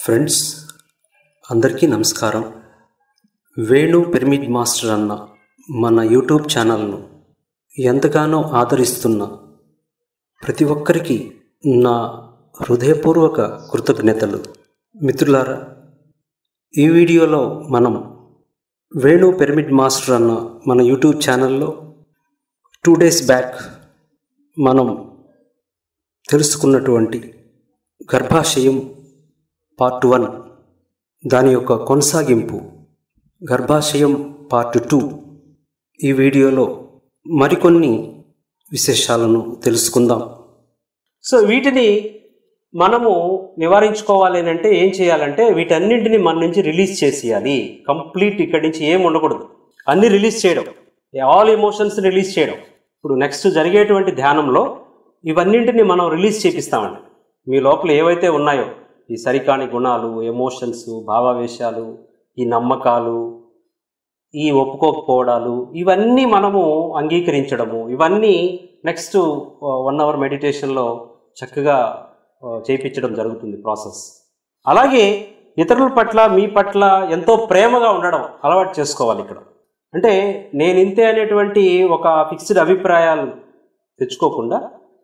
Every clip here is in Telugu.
ఫ్రెండ్స్ అందరికీ నమస్కారం వేణు పిరమిడ్ మాస్టర్ అన్న మన యూట్యూబ్ ఛానల్ను ఎంతగానో ఆదరిస్తున్న ప్రతి ఒక్కరికి నా హృదయపూర్వక కృతజ్ఞతలు మిత్రులారా ఈ వీడియోలో మనం వేణు పిరమిడ్ మాస్టర్ అన్న మన యూట్యూబ్ ఛానల్లో టూ డేస్ బ్యాక్ మనం తెలుసుకున్నటువంటి గర్భాశయం పార్ట్ వన్ దాని యొక్క కొనసాగింపు గర్భాశయం పార్ట్ టూ ఈ వీడియోలో మరికొన్ని విశేషాలను తెలుసుకుందాం సో వీటిని మనము నివారించుకోవాలి అని అంటే ఏం చేయాలంటే వీటన్నింటిని మన నుంచి రిలీజ్ చేసేయాలి కంప్లీట్ ఇక్కడి నుంచి ఏం ఉండకూడదు అన్ని రిలీజ్ చేయడం ఆల్ ఎమోషన్స్ రిలీజ్ చేయడం ఇప్పుడు నెక్స్ట్ జరిగేటువంటి ధ్యానంలో ఇవన్నింటిని మనం రిలీజ్ చేపిస్తామండి మీ లోపల ఏవైతే ఉన్నాయో ఈ సరికాని గుణాలు ఎమోషన్స్ భావావేశాలు ఈ నమ్మకాలు ఈ ఒప్పుకోకపోవడాలు ఇవన్నీ మనము అంగీకరించడము ఇవన్నీ నెక్స్ట్ వన్ అవర్ మెడిటేషన్లో చక్కగా ఆ, చేయించడం జరుగుతుంది ప్రాసెస్ అలాగే ఇతరుల పట్ల మీ పట్ల ఎంతో ప్రేమగా ఉండడం అలవాటు చేసుకోవాలి ఇక్కడ అంటే నేను ఇంతే అనేటువంటి ఒక ఫిక్స్డ్ అభిప్రాయాలు తెచ్చుకోకుండా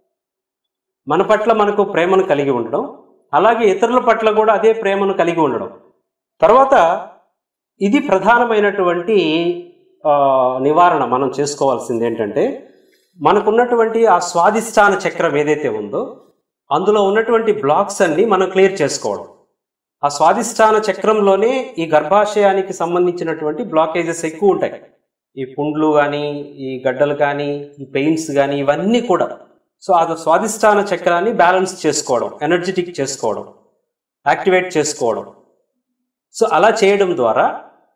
మన పట్ల మనకు ప్రేమను కలిగి ఉండడం అలాగే ఇతరుల పట్ల కూడా అదే ప్రేమను కలిగి ఉండడం తర్వాత ఇది ప్రధానమైనటువంటి ఆ, నివారణ మనం చేసుకోవాల్సింది ఏంటంటే మనకున్నటువంటి ఆ స్వాదిష్టాన చక్రం ఏదైతే ఉందో అందులో ఉన్నటువంటి బ్లాక్స్ అన్ని మనం క్లియర్ చేసుకోవడం ఆ స్వాదిష్టాన చక్రంలోనే ఈ గర్భాశయానికి సంబంధించినటువంటి బ్లాకేజెస్ ఎక్కువ ఉంటాయి ఈ పుండ్లు కానీ ఈ గడ్డలు కానీ ఈ పెయిన్స్ కానీ ఇవన్నీ కూడా సో ఆ స్వాదిష్టాన చక్రాన్ని బ్యాలెన్స్ చేసుకోవడం ఎనర్జెటిక్ చేసుకోవడం యాక్టివేట్ చేసుకోవడం సో అలా చేయడం ద్వారా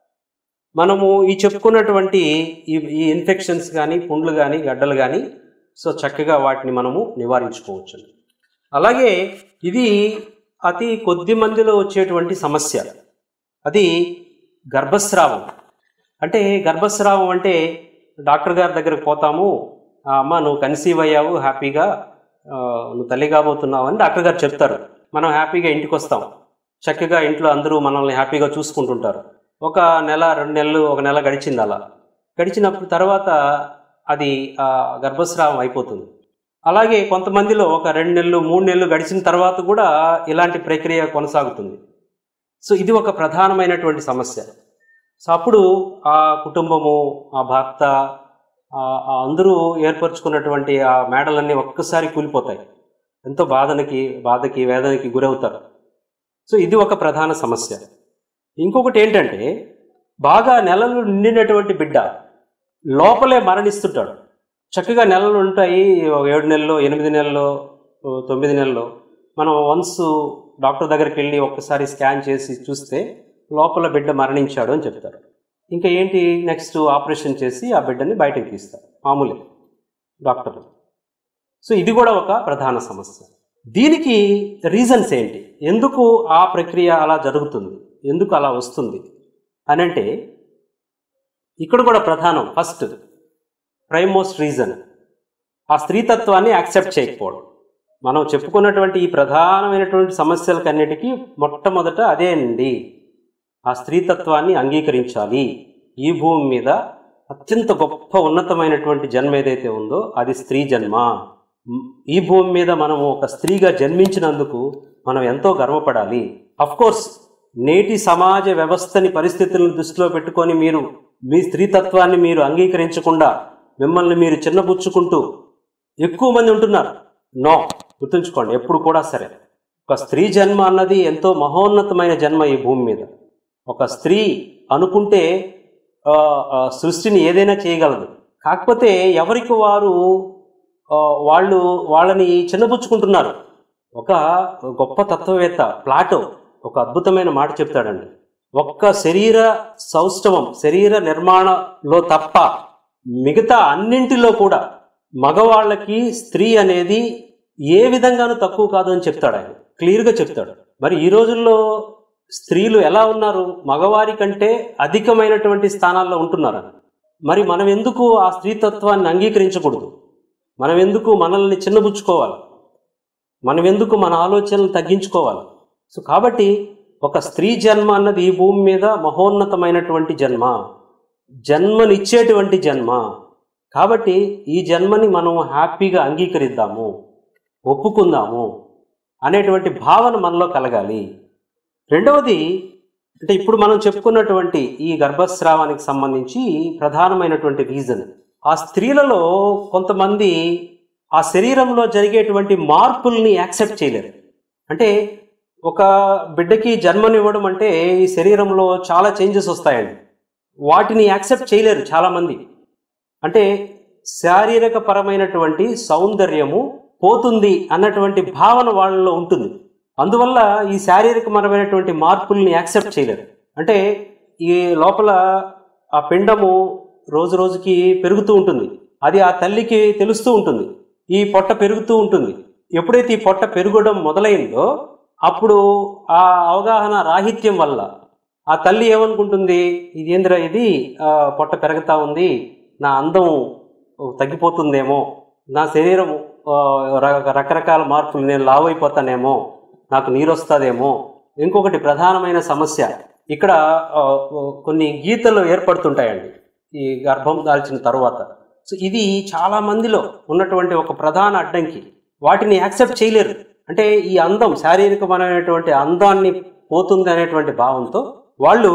మనము ఈ చెప్పుకున్నటువంటి ఈ ఈ ఇన్ఫెక్షన్స్ కానీ పుండ్లు కానీ గడ్డలు కానీ సో చక్కగా వాటిని మనము నివారించుకోవచ్చు అలాగే ఇది అతి కొద్ది మందిలో వచ్చేటువంటి సమస్య అది గర్భస్రావం అంటే గర్భస్రావం అంటే డాక్టర్ గారి దగ్గరకు పోతాము "ఆ, అమ్మ నువ్వు కన్సీవ్ అయ్యావు హ్యాపీగా ఆ, నువ్వు తల్లి కాబోతున్నావు అని డాక్టర్ గారు చెప్తారు మనం హ్యాపీగా ఇంటికి వస్తాం చక్కగా ఇంట్లో అందరూ మనల్ని హ్యాపీగా చూసుకుంటుంటారు ఒక నెల రెండు నెలలు ఒక నెల గడిచింది అలా గడిచినప్పుడు తర్వాత అది ఆ, గర్భస్రావం అయిపోతుంది అలాగే కొంతమందిలో ఒక రెండు నెలలు మూడు నెలలు గడిచిన తర్వాత కూడా ఇలాంటి ప్రక్రియ కొనసాగుతుంది సో ఇది ఒక ప్రధానమైనటువంటి సమస్య సో అప్పుడు ఆ కుటుంబము ఆ భర్త ఆ- ఆ అందరూ ఏర్పరచుకున్నటువంటి ఆ మేడలన్నీ ఒక్కసారి కూలిపోతాయి ఎంతో బాధనకి బాధకి వేదనకి గురవుతారు సో ఇది ఒక ప్రధాన సమస్య ఇంకొకటి ఏంటంటే బాగా నెలలు నిండినటువంటి బిడ్డ లోపలే మరణిస్తుంటాడు చక్కగా నెలలు ఉంటాయి ఒక ఏడు నెలలు ఎనిమిది నెలలు ఓ తొమ్మిది నెలలు మనం వన్స్ డాక్టర్ దగ్గరికి వెళ్ళి ఒక్కసారి స్కాన్ చేసి చూస్తే లోపల బిడ్డ మరణించాడు అని చెప్తారు ఇంకా ఏంటి నెక్స్ట్ ఆపరేషన్ చేసి ఆ బిడ్డని బయటకు తీస్తారు మామూలే డాక్టర్లు సో ఇది కూడా ఒక ప్రధాన సమస్య దీనికి రీజన్స్ ఏంటి ఎందుకు ఆ ప్రక్రియ అలా జరుగుతుంది ఎందుకు అలా వస్తుంది అని అంటే ఇక్కడ కూడా ప్రధానం ఫస్ట్ ప్రైమ్ మోస్ట్ రీజన్ ఆ స్త్రీతత్వాన్ని యాక్సెప్ట్ చేయకపోవడం మనం చెప్పుకున్నటువంటి ఈ ప్రధానమైనటువంటి సమస్యలకన్నిటికీ మొట్టమొదట అదే అండి ఆ స్త్రీతత్వాన్ని అంగీకరించాలి ఈ భూమి మీద అత్యంత గొప్ప ఉన్నతమైనటువంటి జన్మ ఏదైతే ఉందో అది స్త్రీ జన్మ మ్, ఈ భూమి మీద మనము ఒక స్త్రీగా జన్మించినందుకు మనం ఎంతో గర్వపడాలి అఫ్ కోర్స్ నేటి సమాజ వ్యవస్థని పరిస్థితులను దృష్టిలో పెట్టుకొని మీరు మీ స్త్రీతత్వాన్ని మీరు అంగీకరించకుండా మిమ్మల్ని మీరు చిన్నబుచ్చుకుంటూ ఎక్కువ మంది ఉంటున్నారు నో గుర్తుంచుకోండి ఎప్పుడు కూడా సరే ఒక స్త్రీ జన్మ అన్నది ఎంతో మహోన్నతమైన జన్మ ఈ భూమి మీద ఒక స్త్రీ అనుకుంటే ఆ, ఆ, సృష్టిని ఏదైనా చేయగలదు కాకపోతే ఎవరికి వారు ఆ, వాళ్ళు వాళ్ళని చిన్నబుచ్చుకుంటున్నారు ఒక గొప్ప తత్వవేత్త ప్లాటో ఒక అద్భుతమైన మాట చెప్తాడండి ఒక్క శరీర సౌష్ఠవం శరీర నిర్మాణంలో తప్ప మిగతా అన్నింటిలో కూడా మగవాళ్ళకి స్త్రీ అనేది ఏ విధంగానూ తక్కువ కాదు అని చెప్తాడు ఆయన క్లియర్గా చెప్తాడు మరి ఈ రోజుల్లో స్త్రీలు ఎలా ఉన్నారు మగవారి కంటే అధికమైనటువంటి స్థానాల్లో ఉంటున్నారు మరి మనం ఎందుకు ఆ స్త్రీతత్వాన్ని అంగీకరించకూడదు మనం ఎందుకు మనల్ని చిన్నబుచ్చుకోవాలి మనం ఎందుకు మన ఆలోచనలు తగ్గించుకోవాలి సో కాబట్టి ఒక స్త్రీ జన్మ అన్నది ఈ భూమి మీద మహోన్నతమైనటువంటి జన్మ జన్మనిచ్చేటువంటి జన్మ కాబట్టి ఈ జన్మని మనం హ్యాపీగా అంగీకరిద్దాము ఒప్పుకుందాము అనేటువంటి భావన మనలో కలగాలి రెండవది అంటే ఇప్పుడు మనం చెప్పుకున్నటువంటి ఈ గర్భస్రావానికి సంబంధించి ప్రధానమైనటువంటి రీజన్ ఆ స్త్రీలలో కొంతమంది ఆ శరీరంలో జరిగేటువంటి మార్పుల్ని యాక్సెప్ట్ చేయలేరు అంటే ఒక బిడ్డకి జన్మనివ్వడం అంటే ఈ శరీరంలో చాలా చేంజెస్ వస్తాయండి వాటిని యాక్సెప్ట్ చేయలేరు చాలామంది అంటే శారీరక పరమైనటువంటి సౌందర్యము పోతుంది అన్నటువంటి భావన వాళ్ళలో ఉంటుంది అందువల్ల ఈ శారీరకపరమైనటువంటి మార్పుల్ని యాక్సెప్ట్ చేయలేరు అంటే ఈ లోపల ఆ పిండము రోజు రోజుకి పెరుగుతూ ఉంటుంది అది ఆ తల్లికి తెలుస్తూ ఉంటుంది ఈ పొట్ట పెరుగుతూ ఉంటుంది ఎప్పుడైతే ఈ పొట్ట పెరగడం మొదలైందో అప్పుడు ఆ అవగాహన రాహిత్యం వల్ల ఆ తల్లి ఏమనుకుంటుంది ఇది ఏందిరా ఇది ఆ, పొట్ట పెరుగుతా ఉంది నా అందం తగ్గిపోతుందేమో నా శరీరం ఆ, ర- రకరకాల మార్పులు నేను లావు అయిపోతానేమో నాకు నీరు వస్తుందేమో ఇంకొకటి ప్రధానమైన సమస్య ఇక్కడ ఆ, కొన్ని గీతలు ఏర్పడుతుంటాయండి ఈ గర్భం దాల్చిన తరువాత సో ఇది చాలా మందిలో ఉన్నటువంటి ఒక ప్రధాన అడ్డంకి వాటిని యాక్సెప్ట్ చేయలేరు అంటే ఈ అందం శారీరకమైనటువంటి అందాన్ని పోతుంది అనేటువంటి భావంతో వాళ్ళు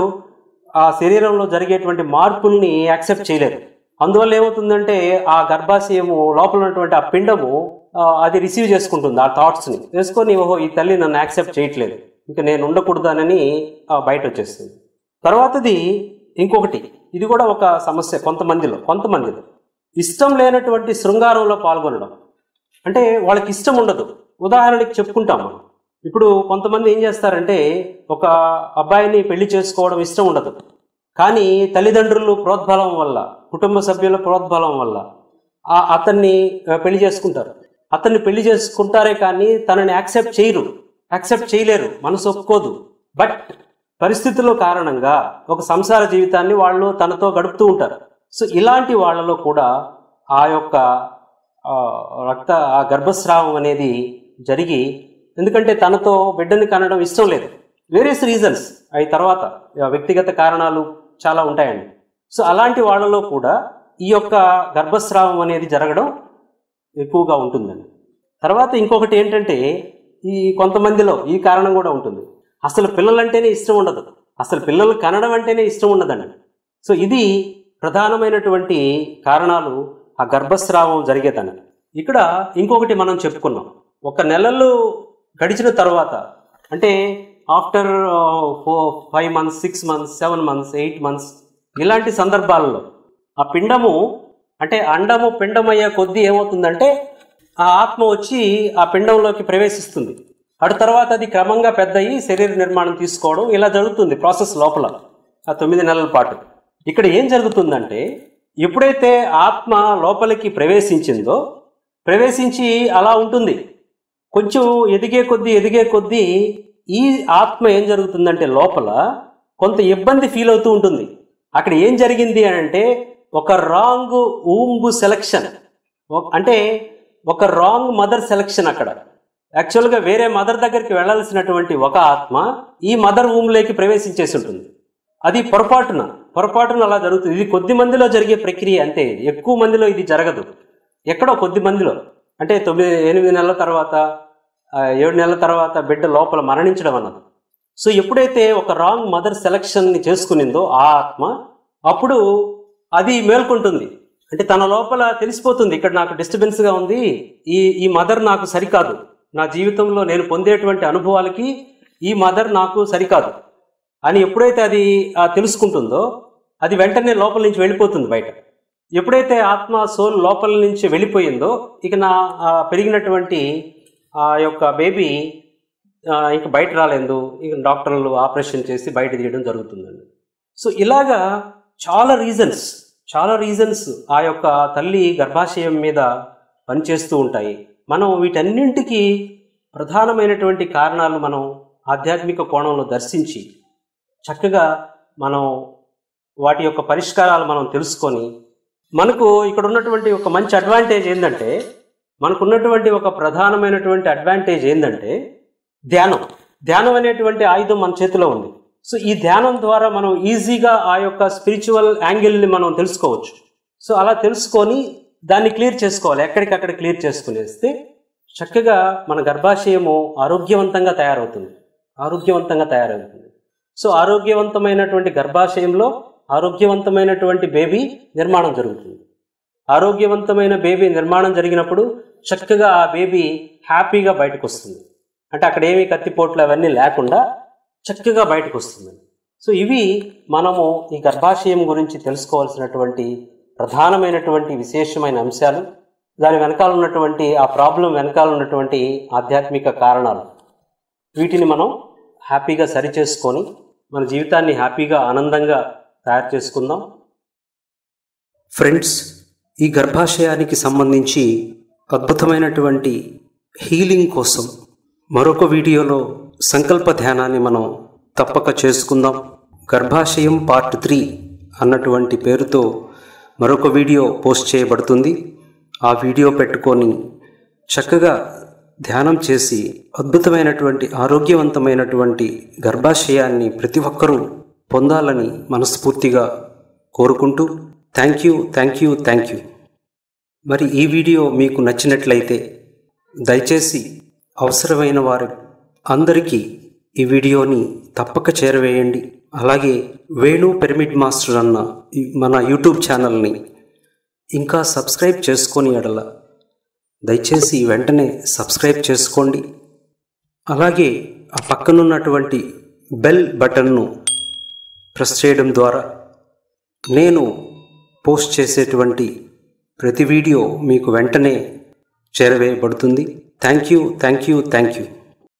ఆ శరీరంలో జరిగేటువంటి మార్పుల్ని యాక్సెప్ట్ చేయలేరు అందువల్ల ఏమవుతుందంటే ఆ గర్భాశయము లోపల ఉన్నటువంటి ఆ పిండము ఆ, అది రిసీవ్ చేసుకుంటుంది ఆ థాట్స్ని చేసుకొని ఓహో ఈ తల్లి నన్ను యాక్సెప్ట్ చేయట్లేదు ఇంకా నేను ఉండకూడదనని ఆ, బయట వచ్చేస్తుంది తర్వాతది ఇంకొకటి ఇది కూడా ఒక సమస్య కొంతమందిలో కొంతమందిలో ఇష్టం లేనటువంటి శృంగారంలో పాల్గొనడం అంటే వాళ్ళకి ఇష్టం ఉండదు ఉదాహరణకి చెప్పుకుంటాం మనం ఇప్పుడు కొంతమంది ఏం చేస్తారంటే ఒక అబ్బాయిని పెళ్లి చేసుకోవడం ఇష్టం ఉండదు కానీ తల్లిదండ్రులు ప్రోద్బలం వల్ల కుటుంబ సభ్యుల ప్రోద్బలం వల్ల ఆ అతన్ని ఆ, పెళ్లి చేసుకుంటారు అతన్ని పెళ్లి చేసుకుంటారే కానీ తనని యాక్సెప్ట్ చేయరు యాక్సెప్ట్ చేయలేరు మనసు ఒప్పుకోదు బట్ పరిస్థితుల కారణంగా ఒక సంసార జీవితాన్ని వాళ్ళు తనతో గడుపుతూ ఉంటారు సో ఇలాంటి వాళ్ళలో కూడా ఆ యొక్క ఆ, రక్త ఆ గర్భస్రావం అనేది జరిగి ఎందుకంటే తనతో బిడ్డని కనడం ఇష్టం లేదు వేరియస్ రీజన్స్ అవి తర్వాత ఆ, వ్యక్తిగత కారణాలు చాలా ఉంటాయండి సో అలాంటి వాళ్ళలో కూడా ఈ యొక్క గర్భస్రావం అనేది జరగడం ఎక్కువగా ఉంటుందండి తర్వాత ఇంకొకటి ఏంటంటే ఈ కొంతమందిలో ఈ కారణం కూడా ఉంటుంది అసలు పిల్లలంటేనే ఇష్టం ఉండదు అసలు పిల్లలు కనడం అంటేనే ఇష్టం ఉండదండి సో ఇది ప్రధానమైనటువంటి కారణాలు ఆ గర్భస్రావం జరిగేదాన్ని ఇక్కడ ఇంకొకటి మనం చెప్పుకున్నాం ఒక నెలలు గడిచిన తర్వాత అంటే after four five months six months seven months eight months ఇలాంటి సందర్భాల్లో ఆ పిండము అంటే అండము పిండమయ్యే కొద్దీ ఏమవుతుందంటే ఆ ఆత్మ వచ్చి ఆ పిండంలోకి ప్రవేశిస్తుంది అటు తర్వాత అది క్రమంగా పెద్దయి శరీర నిర్మాణం తీసుకోవడం ఇలా జరుగుతుంది ప్రాసెస్ లోపల ఆ తొమ్మిది నెలల పాటు ఇక్కడ ఏం జరుగుతుందంటే ఎప్పుడైతే ఆత్మ లోపలికి ప్రవేశించిందో ప్రవేశించి అలా ఉంటుంది కొంచెం ఎదిగే కొద్దీ ఎదిగే కొద్దీ ఈ ఆత్మ ఏం జరుగుతుందంటే లోపల కొంత ఇబ్బంది ఫీల్ అవుతూ ఉంటుంది అక్కడ ఏం జరిగింది అని అంటే ఒక రాంగ్ ఊంబు సెలక్షన్ అంటే ఒక రాంగ్ మదర్ సెలక్షన్ అక్కడ యాక్చువల్గా వేరే మదర్ దగ్గరికి వెళ్ళాల్సినటువంటి ఒక ఆత్మ ఈ మదర్ ఊమ్లోకి ప్రవేశించేసి ఉంటుంది అది పొరపాటున పొరపాటున అలా జరుగుతుంది ఇది కొద్ది మందిలో జరిగే ప్రక్రియ అంతే ఇది ఎక్కువ మందిలో ఇది జరగదు ఎక్కడో కొద్ది మందిలో అంటే తొమ్మిది ఎనిమిది నెలల తర్వాత ఆ, ఏడు నెలల తర్వాత బిడ్డ లోపల మరణించడం అన్నది సో ఎప్పుడైతే ఒక రాంగ్ మదర్ సెలక్షన్ని చేసుకునిందో ఆ ఆత్మ అప్పుడు అది మేల్కొంటుంది అంటే తన లోపల తెలిసిపోతుంది ఇక్కడ నాకు డిస్టర్బెన్స్గా ఉంది ఈ ఈ మదర్ నాకు సరికాదు నా జీవితంలో నేను పొందేటువంటి అనుభవాలకి ఈ మదర్ నాకు సరికాదు అని ఎప్పుడైతే అది ఆ, తెలుసుకుంటుందో అది వెంటనే లోపల నుంచి వెళ్ళిపోతుంది బయట ఎప్పుడైతే ఆత్మ సోల్ లోపల నుంచి వెళ్ళిపోయిందో ఇక నా ఆ, పెరిగినటువంటి ఆ యొక్క బేబీ ఇక బయట రాలేదు ఇక డాక్టర్లు ఆపరేషన్ చేసి బయట తీయడం జరుగుతుందండి సో ఇలాగా చాలా రీజన్స్ చాలా రీజన్స్ ఆ యొక్క తల్లి గర్భాశయం మీద పనిచేస్తూ ఉంటాయి మనం వీటన్నింటికి ప్రధానమైనటువంటి కారణాలు మనం ఆధ్యాత్మిక కోణంలో దర్శించి చక్కగా మనం వాటి యొక్క పరిష్కారాలు మనం తెలుసుకొని మనకు ఇక్కడ ఉన్నటువంటి ఒక మంచి అడ్వాంటేజ్ ఏంటంటే మనకు ఉన్నటువంటి ఒక ప్రధానమైనటువంటి అడ్వాంటేజ్ ఏంటంటే ధ్యానం ధ్యానం అనేటువంటి ఆయుధం మన చేతిలో ఉంది సో ఈ ధ్యానం ద్వారా మనం ఈజీగా ఆ యొక్క స్పిరిచువల్ యాంగిల్ని మనం తెలుసుకోవచ్చు సో అలా తెలుసుకొని దాన్ని క్లియర్ చేసుకోవాలి ఎక్కడికక్కడ క్లియర్ చేసుకునేస్తే చక్కగా మన గర్భాశయము ఆరోగ్యవంతంగా తయారవుతుంది ఆరోగ్యవంతంగా తయారవుతుంది సో ఆరోగ్యవంతమైనటువంటి గర్భాశయంలో ఆరోగ్యవంతమైనటువంటి బేబీ నిర్మాణం జరుగుతుంది ఆరోగ్యవంతమైన బేబీ నిర్మాణం జరిగినప్పుడు చక్కగా ఆ బేబీ హ్యాపీగా బయటకు వస్తుంది అంటే అక్కడ ఏమీ కత్తిపోట్లు అవన్నీ లేకుండా చక్కగా బయటకు వస్తుంది సో ఇవి మనము ఈ గర్భాశయం గురించి తెలుసుకోవాల్సినటువంటి ప్రధానమైనటువంటి విశేషమైన అంశాలు దాని వెనకాల ఉన్నటువంటి ఆ ప్రాబ్లం వెనకాల ఉన్నటువంటి ఆధ్యాత్మిక కారణాలు వీటిని మనం హ్యాపీగా సరిచేసుకొని మన జీవితాన్ని హ్యాపీగా ఆనందంగా తయారు చేసుకుందాం ఫ్రెండ్స్ ఈ గర్భాశయానికి సంబంధించి అద్భుతమైనటువంటి హీలింగ్ కోసం మరొక వీడియోలో సంకల్ప ధ్యానాన్ని మనం తప్పక చేసుకుందాం గర్భాశయం పార్ట్ త్రీ అన్నటువంటి పేరుతో మరొక వీడియో పోస్ట్ చేయబడుతుంది ఆ వీడియో పెట్టుకొని చక్కగా ధ్యానం చేసి అద్భుతమైనటువంటి ఆరోగ్యవంతమైనటువంటి గర్భాశయాన్ని ప్రతి ఒక్కరూ పొందాలని మనస్ఫూర్తిగా కోరుకుంటూ thank you thank you thank you మరి ఈ వీడియో మీకు నచ్చినట్లయితే దయచేసి అవసరమైన వారు అందరికీ ఈ వీడియోని తప్పక చేరవేయండి అలాగే వేణు పిరమిడ్ మాస్టర్ అన్న ఈ మన యూట్యూబ్ ఛానల్ని ఇంకా సబ్స్క్రైబ్ చేసుకొని ఎడల దయచేసి వెంటనే సబ్స్క్రైబ్ చేసుకోండి అలాగే ఆ పక్కనున్నటువంటి బెల్ బటన్ను ప్రెస్ చేయడం ద్వారా నేను పోస్ట్ చేసేటువంటి ప్రతి వీడియో మీకు వెంటనే చేరవేయబడుతుంది thank you thank you thank you